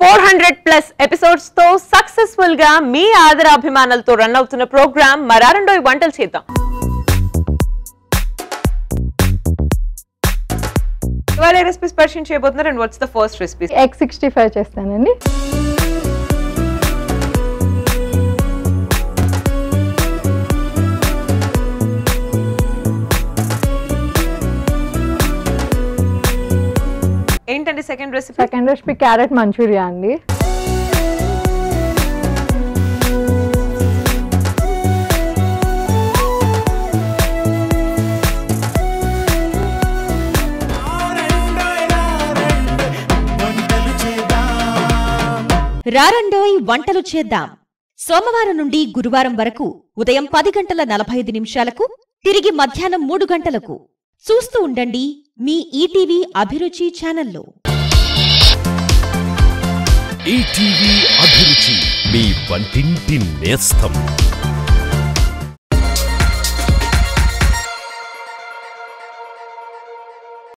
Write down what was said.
four hundred plus episodes తో successful గా మీ ఆదరాభిమానాలతో రన్ అవుతున్న ప్రోగ్రామ్ మరారండోయ్ వంటలు చేద్దాం ఇవాళ రెసిపీస్ పరిచయం చేయబోతున్నారు and what's the first recipe egg sixty five చేస్తానండి ఏంటండి second recipe second recipe carrot Manchurian అండి రారండోయ్ వంటలు చేద్దాం సోమవారం నుండి గురువారం వరకు ఉదయం పది గంటల నలభై ఐదు నిమిషాలకు తిరిగి మధ్యాహ్నం మూడు గంటలకు చూస్తూ ఉండండి మీ ఈటీవీ అభిరుచి ఛానల్లో ఈటీవీ అభిరుచి మీ వంటింటి నేస్తం